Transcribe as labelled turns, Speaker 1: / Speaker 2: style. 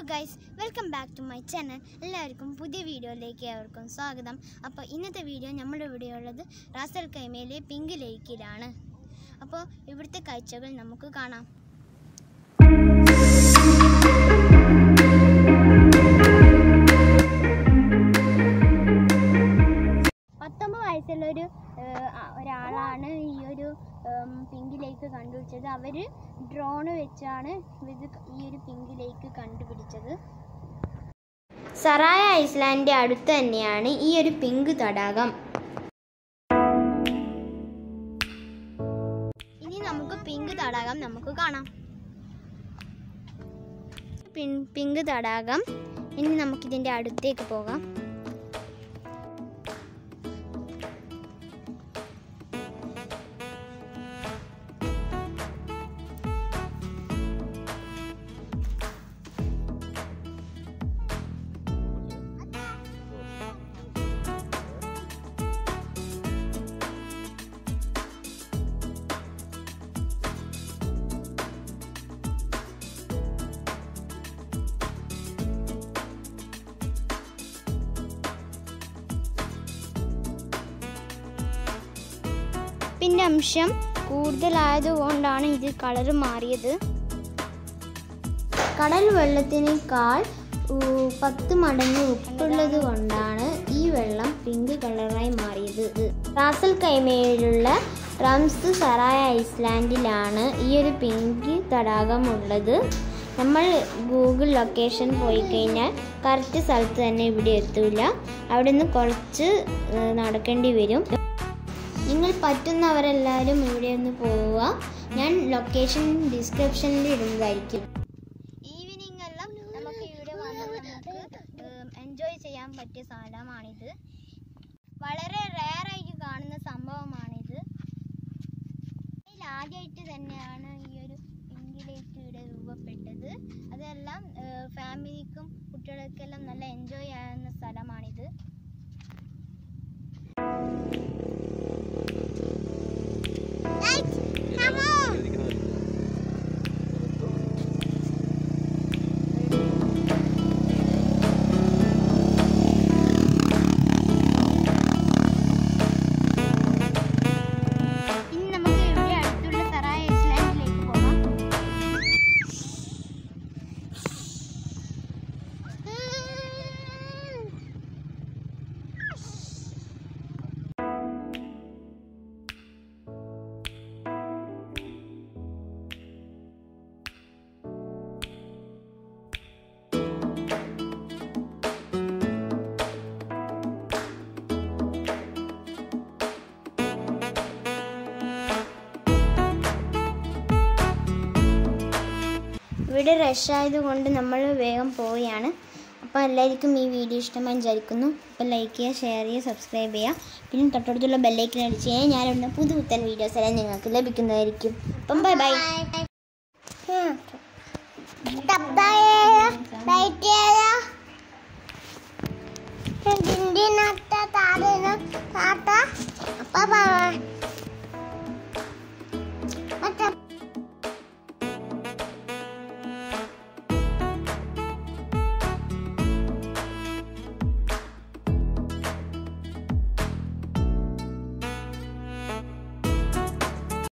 Speaker 1: guys welcome back to my channel എല്ലാവർക്കും പുതിയ വീഡിയോയിലേക്ക് ഏവർക്കും സ്വാഗതം അപ്പോൾ ഇന്നത്തെ വീഡിയോ നമ്മുടെ ഇവിടെ ഉള്ളത് റാസൽ കൈമയിലെ പിങ്ക് ലേക്കിലാണ് അപ്പോൾ ഇവിടുത്തെ കാഴ്ചകൾ നമുക്ക് കാണാം പത്തൊമ്പത് വയസ്സുള്ളൊരു ഏഹ്, ആ- ഒരാളാണ് ഈ ഒരു ഉം, പിങ്ക് ലേക്ക് കണ്ടുപിടിച്ചത് അവർ ഡ്രോണ് വെച്ചാണ് ഇത് ഈ ഒരു പിങ്ക് ലേക്ക് കണ്ടുപിടിച്ചത് സറായ ഐസ്ലാൻഡിന്റെ അടുത്ത് തന്നെയാണ് ഈ ഒരു പിങ്ക് തടാകം ഇനി നമുക്ക് പിങ്ക് തടാകം നമുക്ക് കാണാം പിൻ- പിങ്ക് തടാകം ഇനി നമുക്കിതിൻ്റെ അടുത്തേക്ക് പോകാം ഉപ്പിൻ്റെ അംശം കൂടുതലായതുകൊണ്ടാണ് ഇത് കളർ മാറിയത് കടൽ വെള്ളത്തിനേക്കാൾ ഊ, പത്ത് മടങ്ങ് ഉപ്പുള്ളത് കൊണ്ടാണ് ഈ വെള്ളം പിങ്ക് കളറായി മാറിയത് റാസൽ കൈമയിലുള്ള റംസ് സറായ ഐസ്ലാൻഡിലാണ് ഈ ഒരു പിങ്ക് തടാകം ഉള്ളത് നമ്മൾ ഗൂഗിൾ ലൊക്കേഷൻ പോയി കഴിഞ്ഞാൽ കറക്റ്റ് സ്ഥലത്ത് തന്നെ ഇവിടെ എത്തൂല അവിടെ നിന്ന് കുറച്ച് ഏഹ്, നടക്കേണ്ടി വരും നിങ്ങൾ പറ്റുന്നവരെല്ലാവരും ഇവിടെ ഒന്ന് പോവുക ഞാൻ ലൊക്കേഷൻ ഡിസ്ക്രിപ്ഷനിൽ ഇടുന്നതായിരിക്കും ഈവനിങ് എല്ലാം നമുക്ക് ഇവിടെ വന്ന് നമുക്ക് എൻജോയ് ചെയ്യാൻ പറ്റിയ സ്ഥലമാണിത് വളരെ റെയർ ആയിട്ട് കാണുന്ന സംഭവമാണിത് ഇതിൽ ആദ്യമായിട്ട് തന്നെയാണ് ഈ ഒരു പിങ്കിലേക്ക് ഇവിടെ രൂപപ്പെട്ടത് അതെല്ലാം ഫാമിലിക്കും കുട്ടികൾക്കെല്ലാം നല്ല എൻജോയ് ചെയ്യാവുന്ന സ്ഥലമാണിത് ഇനി നമുക്ക് ഇവിടെ അടുത്തുള്ള സറായ ഐസ്ലാൻഡിലേക്ക് പോകാം ഇവിടെ റഷ് ആയതുകൊണ്ട് നമ്മൾ വേഗം പോവുകയാണ് അപ്പോൾ എല്ലാവർക്കും ഈ വീഡിയോ ഇഷ്ടമായി വിചാരിക്കുന്നു അപ്പോൾ ലൈക്ക് ചെയ്യുക ഷെയർ ചെയ്യുക സബ്സ്ക്രൈബ് ചെയ്യുക പിന്നെ തൊട്ടടുത്തുള്ള ബെല്ലൈക്കൻ അടിച്ച് കഴിഞ്ഞാൽ ഞാൻ ഇടുന്ന പുതു പുത്തൻ വീഡിയോസ് എല്ലാം നിങ്ങൾക്ക് ലഭിക്കുന്നതായിരിക്കും അപ്പം ബൈ ബൈ